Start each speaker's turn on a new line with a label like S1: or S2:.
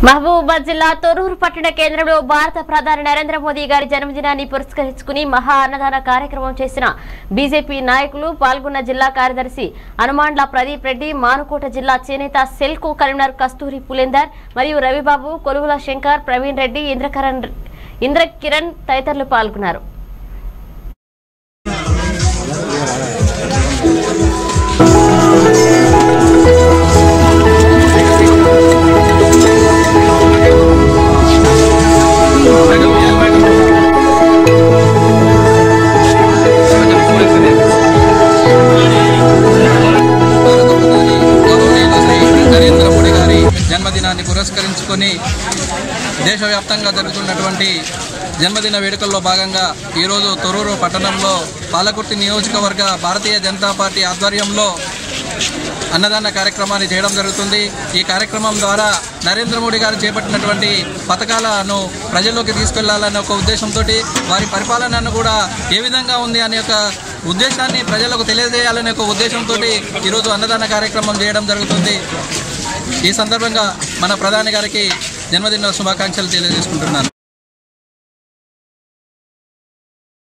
S1: మహబూబాబాద్ జిల్లా తొర్రూరు పట్టణ కేంద్రంలో భారత ప్రధాని నరేంద్ర మోదీ గారి జన్మదినాన్ని పురస్కరించుకుని మహా అన్నదాన కార్యక్రమం చేసిన బీజేపీ నాయకులు పాల్గొన్న జిల్లా కార్యదర్శి హనుమాండ్ల ప్రదీప్ రెడ్డి మానుకోట జిల్లా చేనేత సెల్కు కరీంనగర్ కస్తూరి పులేందర్ మరియు రవిబాబు కొలువుల శంకర్ ప్రవీణ్ రెడ్డి ఇంద్రకరణ్ ఇంద్రకిరణ్ తదితరులు పాల్గొన్నారు
S2: భారత ప్రధాని గౌరవనీయులు శ్రీ నరేంద్ర మోడీ గారి జన్మదినాన్ని పురస్కరించుకొని దేశవ్యాప్తంగా జరుగుతున్నటువంటి జన్మదిన వేడుకల్లో భాగంగా ఈరోజు తొర్రూరు పట్టణంలో పాలకుర్తి నియోజకవర్గ భారతీయ జనతా పార్టీ ఆధ్వర్యంలో అన్నదాన కార్యక్రమాన్ని చేయడం జరుగుతుంది ఈ కార్యక్రమం ద్వారా నరేంద్ర మోడీ గారు చేపట్టినటువంటి పథకాలను ప్రజల్లోకి తీసుకెళ్లాలనే ఒక ఉద్దేశంతో వారి పరిపాలనను కూడా ఏ విధంగా ఉంది అనే ఒక ఉద్దేశాన్ని ప్రజలకు తెలియజేయాలనే ఒక ఉద్దేశంతో ఈరోజు అన్నదాన కార్యక్రమం చేయడం జరుగుతుంది ఈ సందర్భంగా మన ప్రధాని గారికి జన్మదిన శుభాకాంక్షలు తెలియజేసుకుంటున్నాను